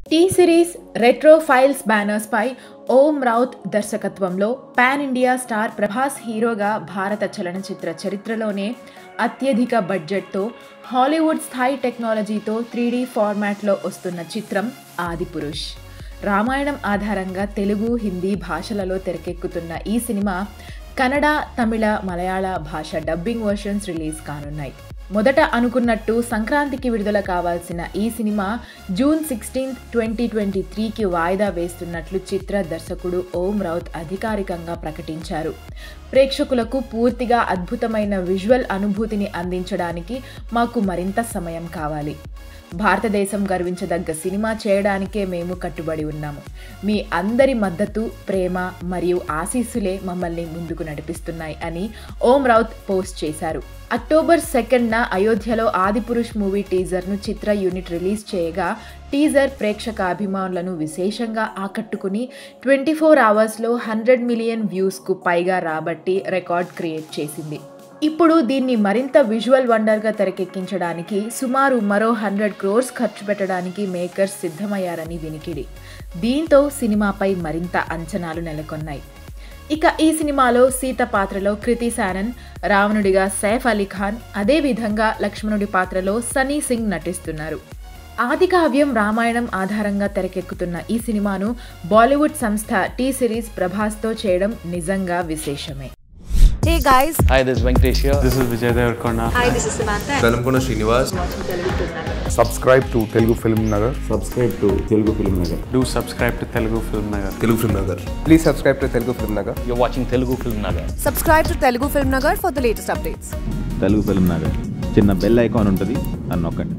Tea series retro files banners పై ఓం రౌత్ దర్శకత్వంలో pan India star Prabhas హీరోగా భారత చలనచిత్ర చరిత్రలోనే అత్యధిక బడ్జెట్తో హాలీవుడ్ స్థాయి టెక్నాలజీతో త్రీ ఫార్మాట్లో వస్తున్న చిత్రం ఆదిపురుష్ రామాయణం ఆధారంగా తెలుగు హిందీ భాషలలో తెరకెక్కుతున్న ఈ సినిమా కన్నడ తమిళ మలయాళ భాష డబ్బింగ్ వర్షన్స్ రిలీజ్ కానున్నాయి మొదట అనుకున్నట్టు సంక్రాంతికి విడుదల కావాల్సిన ఈ సినిమా జూన్ సిక్స్టీన్త్ ట్వంటీ ట్వంటీ త్రీకి వాయిదా వేస్తున్నట్లు చిత్ర దర్శకుడు ఓం రౌత్ అధికారికంగా ప్రకటించారు ప్రేక్షకులకు పూర్తిగా అద్భుతమైన విజువల్ అనుభూతిని అందించడానికి మాకు మరింత సమయం కావాలి భారతదేశం గర్వించదగ్గ సినిమా చేయడానికే మేము కట్టుబడి ఉన్నాము మీ అందరి మద్దతు ప్రేమ మరియు ఆశీస్సులే మమ్మల్ని ముందుకు నడిపిస్తున్నాయి అని ఓం రౌత్ పోస్ట్ చేశారు అక్టోబర్ సెకండ్న అయోధ్యలో ఆదిపురుష్ మూవీ టీజర్ను చిత్ర యూనిట్ రిలీజ్ చేయగా టీజర్ ప్రేక్షక అభిమానులను విశేషంగా ఆకట్టుకుని ట్వంటీ ఫోర్ అవర్స్లో హండ్రెడ్ మిలియన్ వ్యూస్కు పైగా రాబట్టి రికార్డ్ క్రియేట్ చేసింది ఇప్పుడు దీన్ని మరింత విజువల్ వండర్గా తెరకెక్కించడానికి సుమారు మరో హండ్రెడ్ క్రోర్స్ ఖర్చు పెట్టడానికి మేకర్స్ సిద్ధమయ్యారని వినికిడి దీంతో సినిమాపై మరింత అంచనాలు నెలకొన్నాయి ఇక ఈ సినిమాలో సీత పాత్రలో కృతి శానన్ రావణుడిగా సైఫ్ అలీ ఖాన్ అదేవిధంగా లక్ష్మణుడి పాత్రలో సనీ సింగ్ నటిస్తున్నారు ఆదికావ్యం రామాయణం ఆధారంగా తెరకెక్కుతున్న ఈ సినిమాను బాలీవుడ్ సంస్థ టీ సిరీస్ ప్రభాస్తో చేయడం నిజంగా విశేషమే Hey guys, Hi, this is Venkatesh here. This is Vijay Devarkonda. hi, this is Samantha. Velankonda Srinivas subscribe to Telugu Film Nagar. subscribe to Telugu Film Nagar. Do subscribe to Telugu Film Nagar. Telugu film Nagar Please subscribe to Telugu Film Nagar. You're watching Telugu Film Nagar. Subscribe to Telugu Film Nagar for the latest updates. Telugu film Nagar చిన్న bell icon ఉంటుంది అని నొక్కండి